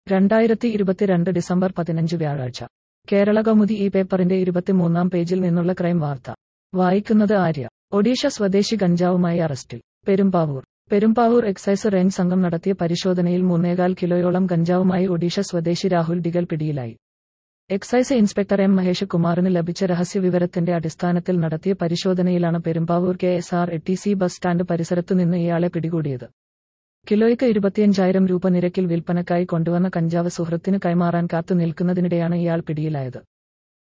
രണ്ടായിരത്തി ഇരുപത്തിരണ്ട് ഡിസംബർ പതിനഞ്ച് വ്യാഴാഴ്ച കേരള കൗമുദി ഈ പേപ്പറിന്റെ ഇരുപത്തിമൂന്നാം പേജിൽ നിന്നുള്ള ക്രൈം വാർത്ത വായിക്കുന്നത് ആര്യ ഒഡീഷ സ്വദേശി ഗഞ്ചാവുമായി അറസ്റ്റിൽ പെരുമ്പാവൂർ പെരുമ്പാവൂർ എക്സൈസ് റേഞ്ച് സംഘം നടത്തിയ പരിശോധനയിൽ മൂന്നേകാൽ കിലോയോളം ഗഞ്ചാവുമായി ഒഡീഷ സ്വദേശി രാഹുൽ ഡിഗൽ പിടിയിലായി എക്സൈസ് ഇൻസ്പെക്ടർ എം മഹേഷ് കുമാറിന് ലഭിച്ച രഹസ്യവിവരത്തിന്റെ അടിസ്ഥാനത്തിൽ നടത്തിയ പരിശോധനയിലാണ് Perumbavoor K S R T C bus stand പരിസരത്തു നിന്ന് ഇയാളെ പിടികൂടിയത് കിലോയ്ക്ക് ഇരുപത്തിയഞ്ചായിരം രൂപ നിരക്കിൽ വിൽപ്പനക്കായി കൊണ്ടുവന്ന കഞ്ചാവ് സുഹൃത്തിന് കൈമാറാൻ കാത്തു നിൽക്കുന്നതിനിടെയാണ് ഇയാൾ പിടിയിലായത്